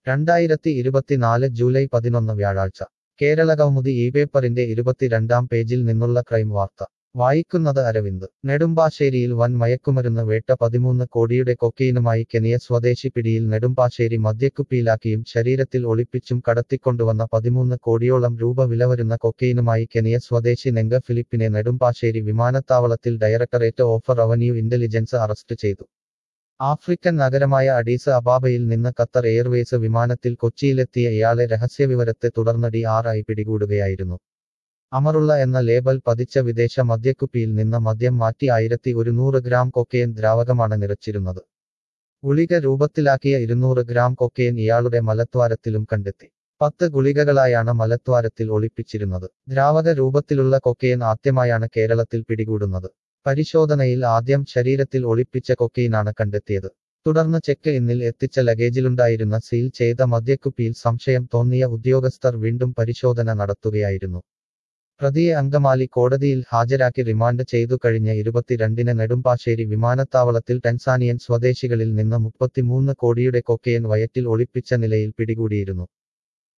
രണ്ടായിരത്തി ഇരുപത്തിനാല് ജൂലൈ പതിനൊന്ന് വ്യാഴാഴ്ച കേരള കൗമുദി ഈ പേപ്പറിന്റെ ഇരുപത്തിരണ്ടാം പേജിൽ നിന്നുള്ള ക്രൈം വാർത്ത വായിക്കുന്നത് അരവിന്ദ് നെടുമ്പാശ്ശേരിയിൽ വൻ മയക്കുമരുന്ന് വേട്ട പതിമൂന്ന് കോടിയുടെ കൊക്കെയിനുമായി കെനിയ സ്വദേശി പിടിയിൽ നെടുമ്പാശ്ശേരി മദ്യക്കുപ്പിയിലാക്കിയും ശരീരത്തിൽ ഒളിപ്പിച്ചും കടത്തിക്കൊണ്ടുവന്ന പതിമൂന്ന് കോടിയോളം രൂപ വില വരുന്ന കൊക്കെയിനുമായി കെനിയ സ്വദേശി നെങ്ക ഫിലിപ്പിനെ നെടുമ്പാശ്ശേരി വിമാനത്താവളത്തിൽ directorate of revenue intelligence arrest ചെയ്തു ആഫ്രിക്കൻ നഗരമായ അഡീസ് അബാബയിൽ നിന്ന് ഖത്തർ എയർവേസ് വിമാനത്തിൽ കൊച്ചിയിലെത്തിയ ഇയാളെ രഹസ്യവിവരത്തെ തുടർന്ന് ഡി ആർ ഐ പിടികൂടുകയായിരുന്നു അമറുള്ള എന്ന ലേബൽ പതിച്ച വിദേശ മദ്യക്കുപ്പിയിൽ നിന്ന് മദ്യം മാറ്റി ആയിരത്തി ഒരുന്നൂറ് ഗ്രാം കൊക്കെയൻ ദ്രാവകമാണ് നിറച്ചിരുന്നത് ഗുളിക രൂപത്തിലാക്കിയ ഇരുന്നൂറ് ഗ്രാം കൊക്കെയൻ ഇയാളുടെ മലദ്വാരത്തിലും കണ്ടെത്തി പത്ത് ഗുളികകളായാണ് മലദ്വാരത്തിൽ ഒളിപ്പിച്ചിരുന്നത് ദ്രാവക രൂപത്തിലുള്ള കൊക്കെയൻ ആദ്യമായാണ് കേരളത്തിൽ പിടികൂടുന്നത് പരിശോധനയിൽ ആദ്യം ശരീരത്തിൽ ഒളിപ്പിച്ച കൊക്കെയിനാണ് കണ്ടെത്തിയത് തുടർന്ന് ചെക്ക് ഇന്നിൽ എത്തിച്ച ലഗേജിലുണ്ടായിരുന്ന സീൽ ചെയ്ത മദ്യക്കുപ്പിയിൽ സംശയം തോന്നിയ ഉദ്യോഗസ്ഥർ വീണ്ടും പരിശോധന നടത്തുകയായിരുന്നു പ്രതിയെ അങ്കമാലി കോടതിയിൽ ഹാജരാക്കി റിമാൻഡ് ചെയ്തു കഴിഞ്ഞ ഇരുപത്തിരണ്ടിന് നെടുമ്പാശ്ശേരി വിമാനത്താവളത്തിൽ ടെൻസാനിയൻ സ്വദേശികളിൽ നിന്ന് മുപ്പത്തിമൂന്ന് കോടിയുടെ കൊക്കെയൻ വയറ്റിൽ ഒളിപ്പിച്ച നിലയിൽ പിടികൂടിയിരുന്നു